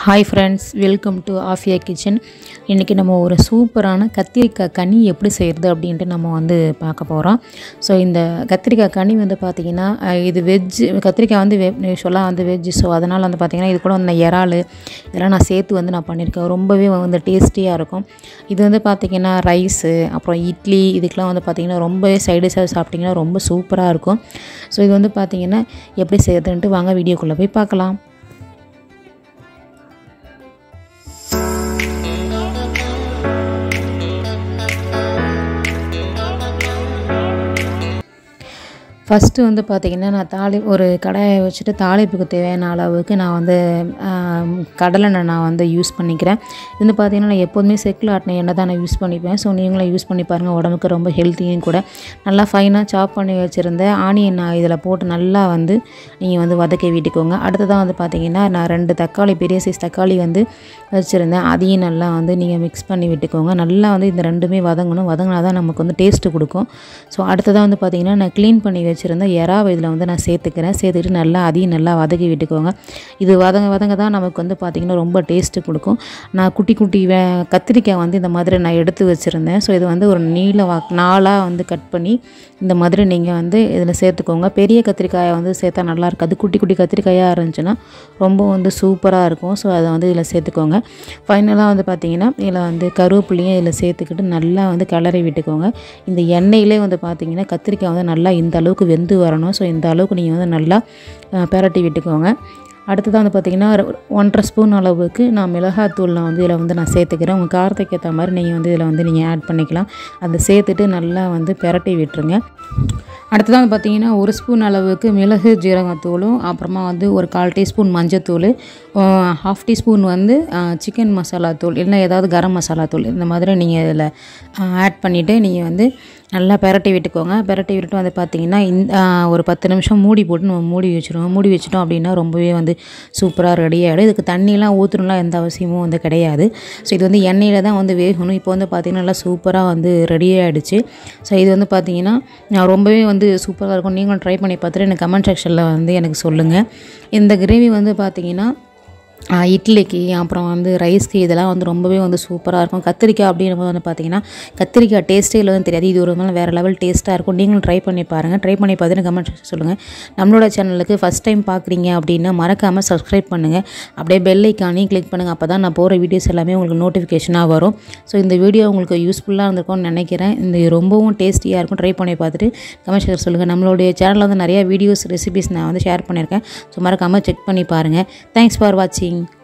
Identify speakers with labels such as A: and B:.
A: hi friends welcome to Afiya kitchen இன்றைக்கி நம்ம ஒரு சூப்பரான கத்திரிக்காய் கனி எப்படி செய்கிறது அப்படின்ட்டு நம்ம வந்து பார்க்க போகிறோம் ஸோ இந்த கத்திரிக்காய் கனி வந்து பார்த்திங்கன்னா அஹ், இது வெஜ்ஜு கத்திரிக்காய் வந்து வெ யூஸ்வலாக வந்து வெஜ்ஜு ஸோ அதனால் வந்து பார்த்திங்கன்னா இது கூட வந்து இறால் இதெல்லாம் நான் சேர்த்து வந்து நான் பண்ணியிருக்கேன் ரொம்பவே வந்து டேஸ்டியாக இருக்கும் இது வந்து பார்த்திங்கன்னா ரைஸு அப்புறம் இட்லி இதுக்கெலாம் வந்து பார்த்திங்கன்னா ரொம்பவே சைடிஷாக சாப்பிட்டிங்கன்னா ரொம்ப சூப்பராக இருக்கும் ஸோ இது வந்து பார்த்திங்கன்னா எப்படி செய்யறதுன்ட்டு வாங்க வீடியோக்குள்ளே போய் பார்க்கலாம் ஃபஸ்ட்டு வந்து பார்த்திங்கன்னா நான் தாளி ஒரு கடாயை வச்சுட்டு தாளிப்புக்கு தேவையான அளவுக்கு நான் வந்து ஆம், கடலெண்ணெய் நான் வந்து யூஸ் பண்ணிக்கிறேன் இது வந்து பார்த்திங்கன்னா நான் எப்போதுமே செக்கில் ஆட்டின எண்ணெய் தான் நான் யூஸ் பண்ணிப்பேன் ஸோ நீங்களும் யூஸ் பண்ணி பாருங்கள் உடம்புக்கு ரொம்ப ஹெல்த்தியும் கூட நல்லா ஃபைனாக சாப் பண்ணி வச்சுருந்த ஆனியன் நான் இதில் போட்டு நல்லா வந்து நீங்கள் வந்து வதக்கி விட்டுக்கோங்க அடுத்ததாக வந்து பார்த்திங்கன்னா நான் ரெண்டு தக்காளி பெரிய சைஸ் தக்காளி வந்து வச்சுருந்தேன் அதையும் நல்லா வந்து நீங்கள் மிக்ஸ் பண்ணி விட்டுக்கோங்க நல்லா வந்து இந்த ரெண்டுமே வதங்கணும் வதங்கினா தான் நமக்கு வந்து டேஸ்ட்டு கொடுக்கும் ஸோ அடுத்ததாக வந்து பார்த்திங்கன்னா நான் க்ளீன் பண்ணி வச்சுருந்த எறாவை இதில் வந்து நான் சேர்த்துக்கிறேன் சேர்த்துக்கிட்டு நல்லா அதையும் நல்லா வதக்கி விட்டுக்கோங்க இது வதங்க வதங்க தான் நமக்கு வந்து பார்த்திங்கன்னா ரொம்ப டேஸ்ட்டு கொடுக்கும் நான் குட்டி குட்டி வே கத்திரிக்காய் வந்து இந்த மாதிரி நான் எடுத்து வச்சுருந்தேன் ஸோ இது வந்து ஒரு நீல வா நாளாக வந்து கட் பண்ணி இந்த மாதிரி நீங்கள் வந்து இதில் சேர்த்துக்கோங்க பெரிய கத்திரிக்காயை வந்து சேர்த்தா நல்லா இருக்காது குட்டி குட்டி கத்திரிக்காயாக இருந்துச்சுன்னா ரொம்ப வந்து சூப்பராக இருக்கும் ஸோ அதை வந்து இதில் சேர்த்துக்கோங்க ஃபைனலாக வந்து பார்த்தீங்கன்னா இதில் வந்து கருவேப்பிலையும் இதில் சேர்த்துக்கிட்டு நல்லா வந்து கிளறி விட்டுக்கோங்க இந்த எண்ணெயிலே வந்து பார்த்தீங்கன்னா கத்திரிக்காய் வந்து நல்லா இந்த அளவுக்கு வெந்து வரணும் ஸோ இந்த அளவுக்கு நீங்கள் வந்து நல்லா அஹ், பிரட்டி விட்டுக்கோங்க அடுத்ததாக வந்து பார்த்திங்கன்னா ஒரு ஒன்றரை ஸ்பூன் அளவுக்கு நான் மிளகாத்தூள் நான் வந்து இதில் வந்து நான் சேர்த்துக்கிறேன் உங்கள் காரத்துக்கு ஏற்ற மாதிரி நீங்கள் வந்து இதில் வந்து நீங்கள் ஆட் பண்ணிக்கலாம் அதை சேர்த்துட்டு நல்லா வந்து பிரட்டி விட்டுருங்க அடுத்ததாக வந்து பார்த்திங்கன்னா ஒரு ஸ்பூன் அளவுக்கு மிளகு ஜீரகத்தூளும் அப்புறமா வந்து ஒரு கால் டீஸ்பூன் மஞ்சத்தூள் ஹாஃப் டீஸ்பூன் வந்து சிக்கன் மசாலா தூள் இல்லைன்னா ஏதாவது கரம் மசாலா தூள் இந்த மாதிரி நீங்கள் இதில் ஆட் பண்ணிவிட்டு நீங்கள் வந்து நல்லா பெரட்டி விட்டுக்கோங்க பெரட்டி விட்டுட்டு வந்து பார்த்திங்கன்னா இந்த ஒரு பத்து நிமிஷம் மூடி போட்டு நம்ம மூடி வச்சுருவோம் மூடி வச்சிட்டோம் அப்படின்னா ரொம்பவே வந்து சூப்பராக ரெடி ஆகிடும் இதுக்கு தண்ணியெலாம் ஊற்றணும்லாம் எந்த அவசியமும் வந்து கிடையாது ஸோ இது வந்து எண்ணெயில் தான் வந்து வேகணும் இப்போ வந்து பார்த்திங்கன்னா நல்லா சூப்பராக வந்து ரெடி ஆகிடுச்சு ஸோ இது வந்து பார்த்திங்கன்னா நான் ரொம்பவே வந்து சூப்பராக இருக்கும் நீங்களும் ட்ரை பண்ணி பார்த்துட்டு எனக்கு கமெண்ட் செக்ஷனில் வந்து எனக்கு சொல்லுங்கள் இந்த கிரேவி வந்து பார்த்திங்கன்னா ஆஹ் இட்லிக்கு அப்புறம் வந்து ரைஸ்க்கு இதெல்லாம் வந்து ரொம்பவே வந்து சூப்பராக இருக்கும் கத்திரிக்காய் அப்படின்னும் வந்து பார்த்தீங்கன்னா கத்திரிக்காய் டேஸ்ட்டே இல்லை தெரியாது இது ஒரு மாதிரி வேறு லெவல் டேஸ்ட்டாக இருக்கும் நீங்களும் ட்ரை பண்ணி பாருங்கள் ட்ரை பண்ணி பார்த்துட்டு கமெண்ட் சொல்லுங்கள் நம்மளோட சேனலுக்கு ஃபஸ்ட் டைம் பார்க்குறீங்க அப்படின்னா மறக்காமல் சப்ஸ்கிரைப் பண்ணுங்கள் அப்படியே பெல் ஐக்கானையும் கிளிக் பண்ணுங்கள் அப்போ தான் நான் போகிற வீடியோஸ் எல்லாமே உங்களுக்கு நோட்டிஃபிகேஷனாக வரும் ஸோ இந்த வீடியோ உங்களுக்கு யூஸ்ஃபுல்லாக இருந்திருக்கும்னு நினைக்கிறேன் இந்த ரொம்பவும் டேஸ்டியாக இருக்கும் ட்ரை பண்ணி பார்த்துட்டு கமெண்ட் செக்ஷன் சொல்லுங்கள் நம்மளுடைய சேனலில் வந்து நிறைய வீடியோஸ் ரெசிபிஸ் நான் வந்து ஷேர் பண்ணியிருக்கேன் ஸோ மறக்காமல் செக் பண்ணி பாருங்கள் தேங்க்ஸ் ஃபார் வாட்சிங்